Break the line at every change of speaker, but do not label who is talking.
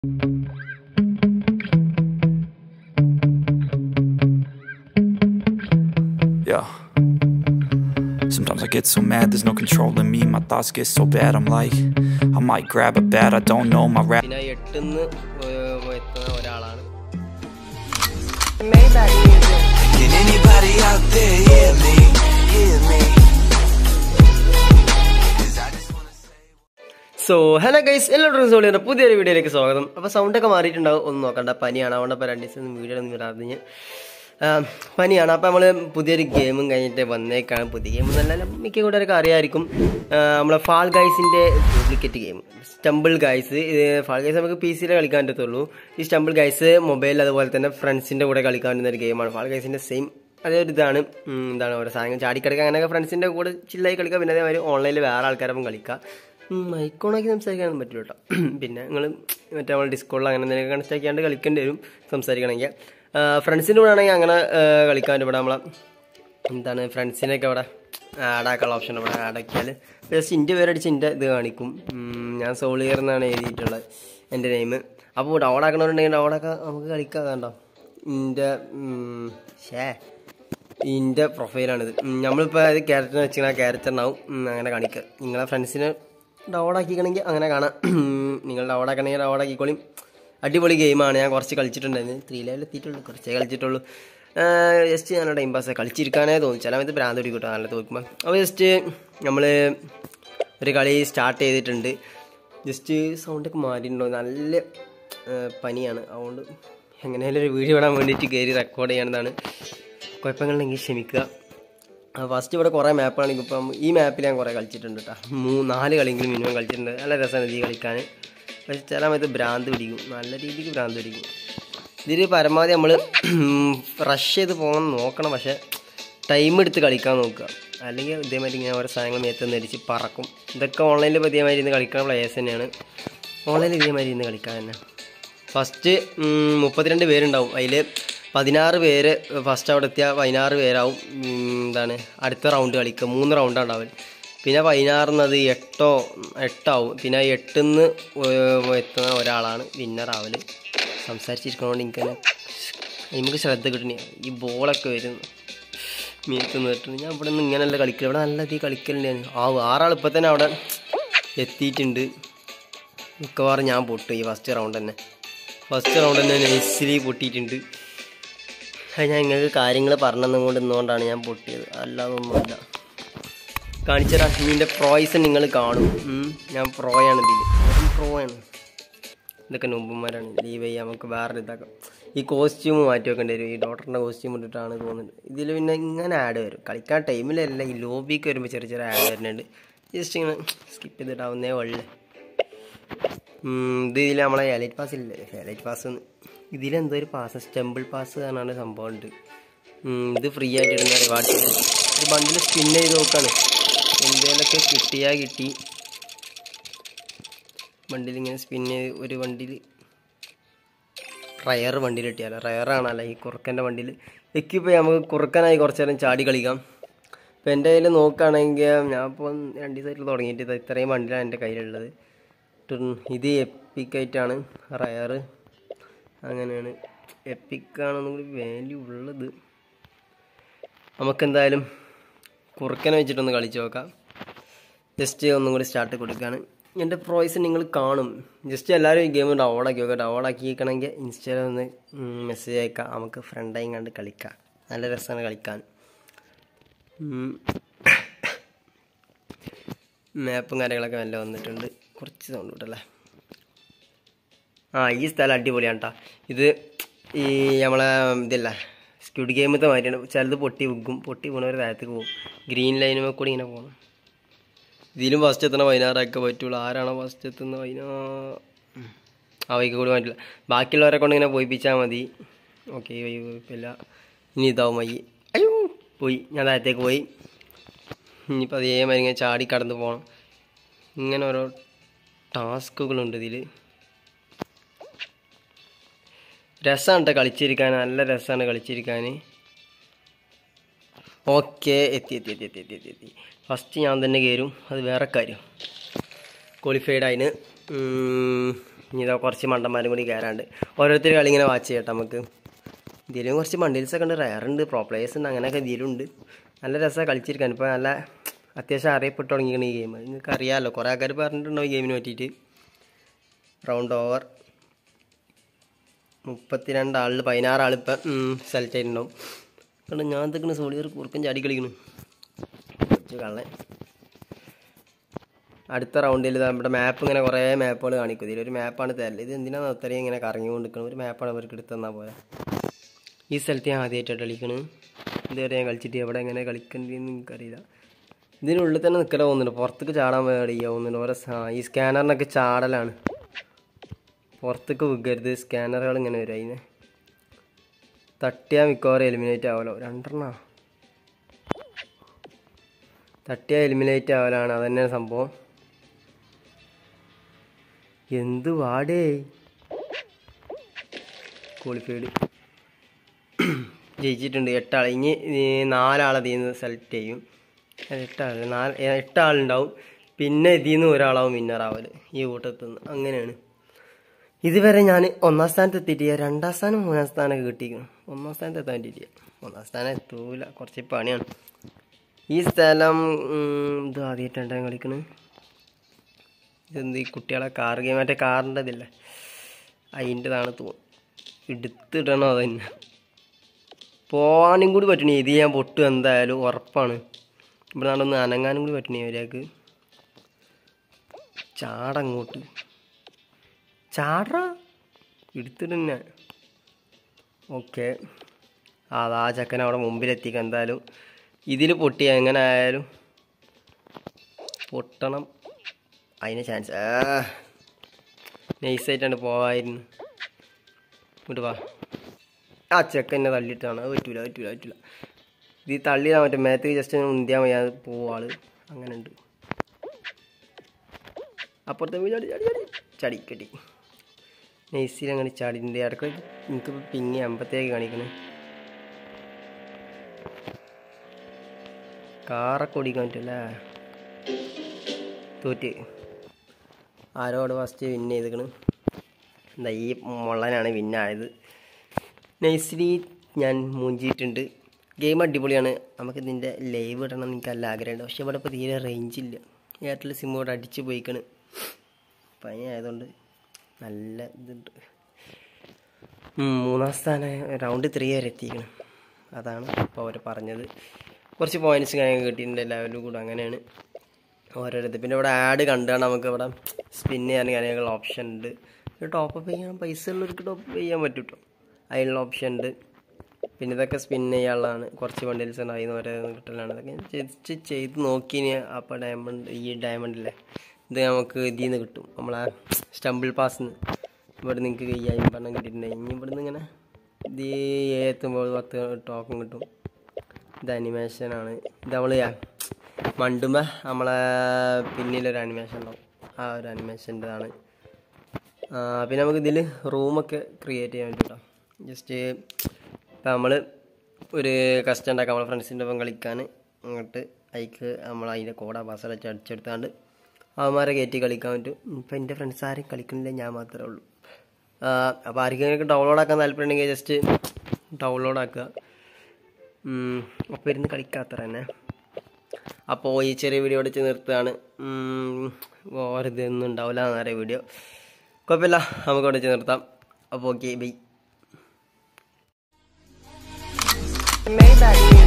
Yeah. Sometimes I get so mad, there's no controlling me. My thoughts get so bad, I'm like, I might grab a bat, I don't know my rap.
പിന്നെ എട്ടുന്ന് എത്തുന്ന ഒരാളാണ്
Can anybody out there hear me? Hear me? 'Cause I just wanna say.
So hello guys എല്ലാവർക്കും സോളിയുടെ പുതിയൊരു വീഡിയോയിലേക്ക് സ്വാഗതം അപ്പോൾ സൗണ്ടൊക്കെ മാറിയിട്ടുണ്ടാവും ഒന്നും നോക്കണ്ട പനിയാണ് അതുകൊണ്ട് ഇപ്പോൾ രണ്ട് ദിവസം വീഡിയോ ഒന്നും വരാതെ പനിയാണ് അപ്പോൾ നമ്മൾ പുതിയൊരു ഗെയിമും കഴിഞ്ഞിട്ട് വന്നേക്കാണ് പുതിയ ഗെയിം എന്നല്ല മിക്ക കൂട്ടർക്ക് അറിയാമായിരിക്കും ആ, നമ്മളെ ഫാൾ ഗൈസിൻ്റെ ഡ്യൂപ്ലിക്കേറ്റ് ഗെയിം സ്റ്റംബിൾ ഗൈസ് ഇത് ഫാൾ ഗൈസ് നമുക്ക് പി സിയിലെ കളിക്കാൻ പറ്റത്തുള്ളൂ ഈ സ്റ്റംബിൾ ഗൈസ് മൊബൈലിൽ അതുപോലെ തന്നെ ഫ്രണ്ട്സിൻ്റെ കൂടെ കളിക്കാൻ പറ്റുന്ന ഒരു ഗെയിമാണ് ഫാൾ ഗൈസിൻ്റെ സെയിം അതേ ഒരു ഇതാണ് ഉം, എന്താണ് ഓരോ സാധനങ്ങൾ ചാടിക്കിടക്കുക അങ്ങനെയൊക്കെ ഫ്രണ്ട്സിൻ്റെ കൂടെ ചില്ലായി കളിക്കുക പിന്നെ അതേമാതിരി ഓൺലൈനിൽ വേറെ ആൾക്കാരൊപ്പം കളിക്കുക മൈക്കോണാക്കി സംസാരിക്കാനൊന്നും പറ്റില്ല കേട്ടോ പിന്നെ നിങ്ങൾ മറ്റേ നമ്മൾ ഡിസ്കോളിൽ അങ്ങനെ എന്തെങ്കിലും കണക്ട് ആക്കിയാണ്ട് കളിക്കേണ്ടി വരും സംസാരിക്കണമെങ്കിൽ ഫ്രണ്ട്സിൻ്റെ കൂടെ ആണെങ്കിൽ അങ്ങനെ ആ, കളിക്കാൻ ഇവിടെ നമ്മളെ എന്താണ് ഫ്രണ്ട്സിനൊക്കെ അവിടെ ആഡാക്കാനുള്ള ഓപ്ഷൻ ഇവിടെ ആഡാക്കിയാൽ ജസ്റ്റ് ഇൻ്റെ പേരടിച്ച് എൻ്റെ ഇത് കാണിക്കും ഉം, ഞാൻ സോളിയർ എന്നാണ് എഴുതിയിട്ടുള്ളത് എൻ്റെ നെയിം അപ്പോൾ ഡൗണാക്കണമെന്നുണ്ടെങ്കിൽ ഡൗണാക്കാൻ നമുക്ക് കളിക്കാം കണ്ടോ എൻ്റെ ഷേ ഇതിൻ്റെ പ്രൊഫൈലാണിത് ഉം, നമ്മളിപ്പോൾ ഇത് ക്യാരക്ടറിനെ വെച്ചാൽ ആ ക്യാരക്ടറിനാവും ഉം, അങ്ങനെ കാണിക്കുക നിങ്ങളെ ഫ്രണ്ട്സിനെ ഡൗണാക്കിക്കണമെങ്കിൽ അങ്ങനെ കാണാം ഉം, നിങ്ങൾ ഡൗണാക്കണമെങ്കിൽ ഡൗണാക്കിക്കോളിയും അടിപൊളി ഗെയിമാണ് ഞാൻ കുറച്ച് കളിച്ചിട്ടുണ്ടായിരുന്നു ത്രീ ലെവലിൽ എത്തിയിട്ടുള്ളൂ കുറച്ചേ കളിച്ചിട്ടുള്ളൂ ജസ്റ്റ് ഞാൻ ടൈം പാസ് കളിച്ചിരിക്കാനേ തോന്നി ചില സമയത്ത് ഭ്രാന്ത് പിടിക്കും കേട്ടോ നല്ല തോക്കുമ്പോൾ അപ്പോൾ ജസ്റ്റ് നമ്മൾ ഒരു കളി സ്റ്റാർട്ട് ചെയ്തിട്ടുണ്ട് ജസ്റ്റ് സൗണ്ടൊക്കെ മാറിയിട്ടുണ്ടോ നല്ല ആ, പനിയാണ് അതുകൊണ്ട് എങ്ങനെയായാലും ഒരു വീഡിയോ ഇടാൻ വേണ്ടിയിട്ട് കയറി റെക്കോർഡ് ചെയ്യണതാണ് കുഴപ്പങ്ങളുണ്ടെങ്കിൽ ക്ഷമിക്കുക ഫസ്റ്റ് ഇവിടെ കുറേ മാപ്പാണെങ്കിൽ ഇപ്പം ഈ മാപ്പിൽ ഞാൻ കുറേ കളിച്ചിട്ടുണ്ട് കേട്ടോ മൂന്ന് നാല് കളിയെങ്കിലും മിനിമം കളിച്ചിട്ടുണ്ട് നല്ല രസമാണ് ഈ കളിക്കാൻ പക്ഷെ ചില സമയത്ത് ഭ്രാന്ത് പിടിക്കും നല്ല രീതിക്ക് ഭ്രാന്ത് പിടിക്കും ഇതിൽ പരമാവധി നമ്മൾ റഷ് ചെയ്ത് പോകാൻ നോക്കണം പക്ഷേ ടൈം എടുത്ത് കളിക്കാൻ നോക്കുക അല്ലെങ്കിൽ ഇതേമാതിരി ഇങ്ങനെ ഓരോ സാധനങ്ങൾ മേത്ത് നരിച്ച് പറക്കും ഇതൊക്കെ ഓൺലൈനിൽ ഇപ്പോൾ ഇതേമാതിരി ഇരുന്ന് കളിക്കുന്ന പ്ലേയേഴ്സ് തന്നെയാണ് ഓൺലൈനിൽ ഇതേമാതിരി ഇരുന്ന് കളിക്കാൻ തന്നെ ഫസ്റ്റ് മുപ്പത്തിരണ്ട് പേരുണ്ടാവും അതിൽ പതിനാറ് പേര് ഫസ്റ്റ് അവിടെ എത്തിയാൽ പതിനാറ് പേരാവും ഉം, എന്താണ് അടുത്ത റൗണ്ട് കളിക്കുക മൂന്ന് റൗണ്ടാണ് ഉണ്ടാവൽ പിന്നെ പതിനാറിന്നത് എട്ടോ എട്ടാവും പിന്നെ എട്ടിന്ന് എത്തുന്ന ഒരാളാണ് വിന്നറാവൽ സംസാരിച്ചിരിക്കണോണ്ട് എനിക്കങ്ങനെ നമുക്ക് ശ്രദ്ധ കിട്ടണ ഈ ബോളൊക്കെ വരുന്നു മീറ്റ് നിന്നിട്ടുണ്ട് ഞാൻ ഇവിടെ നിന്ന് ഇങ്ങനെയല്ല കളിക്കൽ ഇവിടെ നല്ല തീ കളിക്കലുണ്ടാണ് ആ ആറാൾ ഇപ്പം തന്നെ അവിടെ എത്തിയിട്ടുണ്ട് മിക്കവാറും ഞാൻ പൊട്ടു ഈ ഫസ്റ്റ് റൗണ്ട് തന്നെ ഫസ്റ്റ് റൗണ്ട് തന്നെ നൈസിലി പൊട്ടിയിട്ടുണ്ട് അത് ഞാൻ നിങ്ങൾക്ക് കാര്യങ്ങൾ പറഞ്ഞതും കൊണ്ട് ഇന്നുകൊണ്ടാണ് ഞാൻ പൊട്ടിയത് അല്ലാതെ ഒന്നുമല്ല കാണിച്ചരാ ഇതിൻ്റെ പ്രോയ്സ് നിങ്ങൾ കാണും ഉം. ഞാൻ പ്രോയാണ് ഇതിൽ പ്രോയാണ് ഇതൊക്കെ നുമ്പന്മാരാണ് ലീവ് ചെയ്യാം നമുക്ക് വേറെ ഇതാക്കാം ഈ കോസ്റ്റ്യൂം മാറ്റി വെക്കേണ്ടി വരും ഈ ഡോക്ടറിൻ്റെ കോസ്റ്റ്യൂം ഇട്ടിട്ടാണ് തോന്നുന്നത് ഇതിൽ പിന്നെ ഇങ്ങനെ ആഡ് വരും കളിക്കാൻ ടൈമിലല്ല ഈ ലോബിക്ക് വരുമ്പോൾ ചെറിയ ചെറിയ ആഡ് വരുന്നുണ്ട് ജസ്റ്റ് ഇങ്ങനെ സ്കിപ്പ് ചെയ്തിട്ടാവുന്നേ വള്ളി ഇത് ഇതിൽ നമ്മളെ എലൈറ്റ് പാസ് ഇല്ലേ എലൈറ്റ് പാസ് ഇതിലെന്തോ ഒരു പാസ് ടെമ്പിൾ പാസ് എന്നാണ് സംഭവം ഉണ്ട് ഉം, ഇത് ഫ്രീ ആയിട്ട് ഇടുന്ന റിവാർഡ് ഒരു ബണ്ടിൽ സ്പിൻ ചെയ്ത് നോക്കാണ് എന്തെങ്കിലുമൊക്കെ കിട്ടിയാൽ കിട്ടി വണ്ടിയിൽ ഇങ്ങനെ സ്പിൻ ചെയ്ത് ഒരു വണ്ടിയിൽ റയർ വണ്ടിയിൽ കിട്ടിയാലോ റയറാണല്ലോ ഈ കുറുക്കൻ്റെ വണ്ടിയിൽ എക്കിപ്പോൾ നമുക്ക് കുറുക്കനായി കുറച്ച് നേരം ചാടി കളിക്കാം ഇപ്പം എൻ്റെ കയ്യിൽ നോക്കുകയാണെങ്കിൽ ഞാൻ ഇപ്പോൾ രണ്ട് ദിവസമായിട്ട് തുടങ്ങിയിട്ട് ഇത് ഇത്രയും വണ്ടിയിലാണ് എൻ്റെ കയ്യിലുള്ളത് ടുൻ- ഇത് എപ്പിക്കായിട്ടാണ് റയർ അങ്ങനെയാണ് എപ്പിക്കാണെന്നും കൂടി വാല്യൂ ഉള്ളത് നമുക്കെന്തായാലും കുറുക്കനെ വെച്ചിട്ടൊന്ന് കളിച്ച് നോക്കാം ജസ്റ്റ് ഒന്നും കൂടി സ്റ്റാർട്ട് കൊടുക്കുകയാണ് എൻ്റെ പ്രോയ്സ് നിങ്ങൾ കാണും ജസ്റ്റ് എല്ലാവരും ഈ ഗെയിം ഡൗണാക്കി നോക്കുക ഡൗണാക്കിയിരിക്കണമെങ്കിൽ ഇൻസ്റ്റയിൽ ഒന്ന് മെസ്സേജ് അയക്കാം നമുക്ക് ഫ്രണ്ടായി കണ്ട് കളിക്കാം നല്ല രസമാണ് കളിക്കാൻ മാപ്പും കാര്യങ്ങളൊക്കെ നല്ല വന്നിട്ടുണ്ട് കുറച്ച് സൗണ്ട് വിട്ടല്ലേ ആ ഈ സ്ഥലം അടിപൊളിയാണ് കേട്ടോ ഇത് ഈ നമ്മളെ ഇതില്ല സ്ക്യൂഡ് ഗെയിമത്തെ മാതിരിയാണ് ചിലത് പൊട്ടി വിൽക്കും പൊട്ടി പോണവർ താഴത്തേക്ക് പോകും ഗ്രീൻ ലൈനുമേ കൂടി ഇങ്ങനെ പോകണം ഇതിലും ഫസ്റ്റ് എത്തണ പതിനാറൊക്കെ പറ്റുള്ളൂ ആരാണോ ഫസ്റ്റ് എത്തുന്ന പതിനാ ഉം. ആ വൈക്ക് കൂടി പറ്റില്ല ബാക്കിയുള്ളവരെ കൊണ്ട് ഇങ്ങനെ പോയിപ്പിച്ചാൽ മതി ഓക്കെ വൈ കുഴപ്പമില്ല ഇനി ഇതാവും മയ്യ അയ്യോ പോയി ഞാൻ താഴത്തേക്ക് പോയി ഇനിയിപ്പോൾ അതേമാതിരി ഇങ്ങനെ ചാടി കടന്ന് പോകണം ഇങ്ങനെ ഓരോ ടാസ്കുകളുണ്ട് ഇതിൽ രസമാണ് കേട്ടോ കളിച്ചിരിക്കാൻ നല്ല രസമാണ് കളിച്ചിരിക്കാൻ ഓക്കെ എത്തി എത്തി എത്തി എത്തി എത്തി എത്തി എത്തി ഫസ്റ്റ് ഞാൻ തന്നെ കയറും അത് വേറെ കാര്യം ക്വാളിഫൈഡ് ആയിന് ഉം, ഇനി ഇതാ കുറച്ച് മണ്ടന്മാരും കൂടി കയറാണ്ട് ഓരോരുത്തർ കളി ഇങ്ങനെ വാച്ച് ചെയ്യട്ടെ നമുക്ക് ഇതിലും കുറച്ച് മണ്ടിൽസ് ഒക്കെ ഉണ്ട് റയർ ഉണ്ട് പ്രോ പ്ലേയേഴ്സ് ഉണ്ട് അങ്ങനെയൊക്കെ ഇതിലുണ്ട് നല്ല രസമാണ് കളിച്ചിരിക്കാൻ ഇപ്പോൾ നല്ല അത്യാവശ്യം അറിയപ്പെട്ട് തുടങ്ങിയിരിക്കണം ഈ ഗെയിം നിങ്ങൾക്ക് അറിയാമല്ലോ കുറേ ആൾക്കാർ പറഞ്ഞിട്ടുണ്ടോ ഈ ഗെയിമിനെ പറ്റിയിട്ട് റൗണ്ട് ഓവർ മുപ്പത്തിരണ്ട് ആളിൽ പതിനാറ് ആളിപ്പം സെലക്ട് ചെയ്തിട്ടുണ്ടാവും കാരണം ഞാൻ എന്തൊക്കെയാണ് സോളിയർ കുറുക്കൻ ചാടി കളിക്കുന്നു കൊച്ചു കള്ളൻ അടുത്ത റൗണ്ടിൽ നമ്മുടെ മാപ്പ് ഇങ്ങനെ കുറേ മാപ്പുകൾ കാണിക്കും ഇതിലൊരു മാപ്പാണ് തരല് ഇത് എന്തിനാണ് അത്രയും ഇങ്ങനെ കറങ്ങിക്കൊണ്ട് നിൽക്കുന്നത് ഒരു മാപ്പാണ് അവർക്ക് എടുത്ത് തന്നാൽ പോലെ ഈ സ്ഥലത്ത് ഞാൻ ആദ്യമായിട്ടാണ് കളിക്കണത് ഇതുവരെ ഞാൻ കളിച്ചിട്ട് എവിടെ എങ്ങനെ കളിക്കേണ്ടതെന്ന് എനിക്കറിയില്ല ഇതിനുള്ളിൽ തന്നെ നിൽക്കല പോകുന്നുണ്ട് പുറത്തേക്ക് ചാടാൻ പേടിയ പോകുന്നുണ്ട് ഓരോ സാ- ഈ സ്കാനറിനൊക്കെ ചാടലാണ് പുറത്തേക്ക് വിൽക്കരുത് സ്കാനറുകൾ ഇങ്ങനെ വരും അതിന് തട്ടിയാൽ മിക്കവാറും എലിമിനേറ്റ് ആവലോ രണ്ടെണ്ണ തട്ടിയാൽ എലിമിനേറ്റ് ആവലാണ് അതന്നെ സംഭവം എന്ത് വാടേ ക്വാളിഫൈഡ് ജയിച്ചിട്ടുണ്ട് എട്ടാൾ ഇനി ഈ നാലാളെ ഇതിൽ നിന്ന് സെലക്ട് ചെയ്യും അല്ല, എട്ടാൾ നാല് ഏ, എട്ടാളുണ്ടാവും പിന്നെ ഇതിൽ നിന്ന് ഒരാളാവും വിന്നറാവൽ ഈ കൂട്ടത്തിൽ നിന്ന് അങ്ങനെയാണ് ഇതുവരെ ഞാൻ ഒന്നാം സ്ഥാനത്ത് എത്തിയിട്ടില്ല രണ്ടാം സ്ഥാനം മൂന്നാം സ്ഥാനമൊക്കെ കിട്ടിയിരിക്കണം ഒന്നാം സ്ഥാനത്ത് എത്താൻ പറ്റിയിട്ടില്ല ഒന്നാം സ്ഥാനം എത്തൂല കുറച്ച് പണിയാണ് ഈ സ്ഥലം ഉം, ഇത് ആദ്യമായിട്ടാണ് ഞാൻ കളിക്കണത് ഇതെന്ത് ഈ കുട്ടികളെ കാർ ഗെയിം മറ്റേ കാറിൻ്റെ ഇതില്ലേ അതിൻ്റെതാണ് തോന്നുന്നു എടുത്തിടണോ അതന്നെ പോകാനും കൂടി പറ്റണേ ഇത് ഞാൻ പൊട്ടും എന്തായാലും ഉറപ്പാണ് ഇവിടെ നടന്ന് അനങ്ങാനും കൂടി പറ്റണേ ഒരാൾക്ക് ചാടങ്ങോട്ട് ചാടറ എടുത്തിടന്നെ ഓക്കെ അതാ ചക്കൻ അവിടെ മുമ്പിലെത്തിക്കാം എന്തായാലും ഇതിൽ പൊട്ടി എങ്ങനെ ആയാലും പൊട്ടണം അതിന് ചാൻസ് ആ നൈസായിട്ടാണ് പോവായിരുന്നു ഇങ്ങോട്ട് വാ ആ ചെക്കൻ എന്നെ തള്ളിയിട്ടാണ് അത് പറ്റൂല പറ്റൂല പറ്റൂല ഇത് ഈ തള്ളിയാൽ മറ്റേ മേത്തേക്ക് ജസ്റ്റ് ഉന്തിയാൽ മതി അത് പോവാള് അങ്ങനെ ഉണ്ട് അപ്പുറത്തെ വീട് ചാടി ചാടി ചാടി ചടി കെട്ടി നൈസിൽ അങ്ങനെ ചാടിയിട്ടുണ്ട് ഇടയ്ക്ക് എനിക്കിപ്പോൾ പിങ്ങി അമ്പത്തേക്ക് കാണിക്കണേ കാറൊക്കെ ഓടിക്കാൻ പറ്റില്ല തോറ്റ് ആരോട് ഫസ്റ്റ് വിൻ ചെയ്തിക്കണ് എന്താ ഈ മുള്ളനാണ് വിന്നായത് നൈസ്ലി ഞാൻ മൂഞ്ചിയിട്ടുണ്ട് ഗെയിം അടിപൊളിയാണ് നമുക്ക് ഇതിൻ്റെ ലൈവ് ഇടണം എന്ന് എനിക്ക് നല്ല ആഗ്രഹമുണ്ട് പക്ഷെ ഇവിടെ ഇപ്പോൾ തീരെ റേഞ്ച് ഇല്ല എയർടെൽ സിം ഇവിടെ അടിച്ച് പോയിക്കണ് പനി ആയതുകൊണ്ട് നല്ല ഇതുണ്ട് ഉം, മൂന്നാം സ്ഥാനം റൗണ്ട് ത്രീ വരെ എത്തിക്കണം അതാണ് ഇപ്പോൾ അവർ പറഞ്ഞത് കുറച്ച് പോയിന്റ്സ് കാര്യങ്ങൾ കിട്ടിയിട്ടുണ്ട് ലെവലും കൂടെ അങ്ങനെയാണ് ഓരോരുത്തർ പിന്നെ ഇവിടെ ആഡ് കണ്ടാണ് നമുക്ക് ഇവിടെ സ്പിൻ ചെയ്യാൻ കാര്യങ്ങൾ ഓപ്ഷൻ ഉണ്ട് ടോപ്പ് അപ്പ് ചെയ്യാൻ പൈസ ഉള്ളവർക്ക് ടോപ്പ് അപ്പ് ചെയ്യാൻ പറ്റും കേട്ടോ അതിനുള്ള ഓപ്ഷൻ ഉണ്ട് പിന്നെ ഇതൊക്കെ സ്പിൻ ചെയ്യാനുള്ളതാണ് കുറച്ച് ബണ്ടിൽസ് ഉണ്ട് അതിൽ നിന്ന് ഓരോ കിട്ടലാണ് ഇതൊക്കെ ജസ്റ്റ് ചെയ്ത് നോക്കി അപ്പോൾ ഡയമണ്ട് ഈ ഡയമണ്ടില്ലേ ഇത് നമുക്ക് ഇതിൽ നിന്ന് കിട്ടും നമ്മളെ സ്റ്റംബിൾ പാസിന്ന് ഇവിടെ നിങ്ങൾക്ക് കയ്യായും പറഞ്ഞാൽ കിട്ടിയിട്ടുണ്ടായി ഇനി ഇവിടുന്ന് ഇങ്ങനെ ഇത് എത്തുമ്പോൾ പത്ത് ടോക്കൺ കിട്ടും ഇത് അനിമേഷനാണ് ഇത് നമ്മൾ മണ്ടുമ്പ നമ്മളെ പിന്നിലൊരു അനിമേഷൻ ഉണ്ടാവും ആ ഒരു അനിമേഷൻ്റെതാണ് പിന്നെ നമുക്ക് ഇതിൽ റൂമൊക്കെ ക്രിയേറ്റ് ചെയ്യാൻ പറ്റും കേട്ടോ ജസ്റ്റ് ഇപ്പം നമ്മൾ ഒരു കസ്റ്റം ഉണ്ടാക്കാം നമ്മളെ ഫ്രണ്ട്സിൻ്റെ ഒപ്പം കളിക്കാൻ അങ്ങോട്ട് അതിക്ക് നമ്മൾ അതിൻ്റെ കോഡ പാസ്വേഡ് വെച്ച് അടിച്ചെടുത്താണ്ട് അവന്മാരെ കയറ്റി കളിക്കാൻ പറ്റും ഇപ്പം എൻ്റെ ഫ്രണ്ട്സ് ആരും കളിക്കുന്നില്ല ഞാൻ മാത്രമേ ഉള്ളൂ അപ്പോൾ ആർക്കെങ്കിലും ഡൗൺലോഡ് ആക്കാൻ താല്പര്യമുണ്ടെങ്കിൽ ജസ്റ്റ് ഡൗൺലോഡ് ആക്കുക അപ്പോൾ ഇരുന്ന് കളിക്കാത്ര തന്നെ അപ്പോൾ ഈ ചെറിയ വീഡിയോ അടിച്ച് നിർത്തുകയാണ് ഓരിതൊന്നും ഉണ്ടാവില്ല എന്നറിയ വീഡിയോ കുഴപ്പമില്ല നമുക്ക് അടിച്ച് നിർത്താം അപ്പോൾ ഓക്കെ ബൈ
Maybach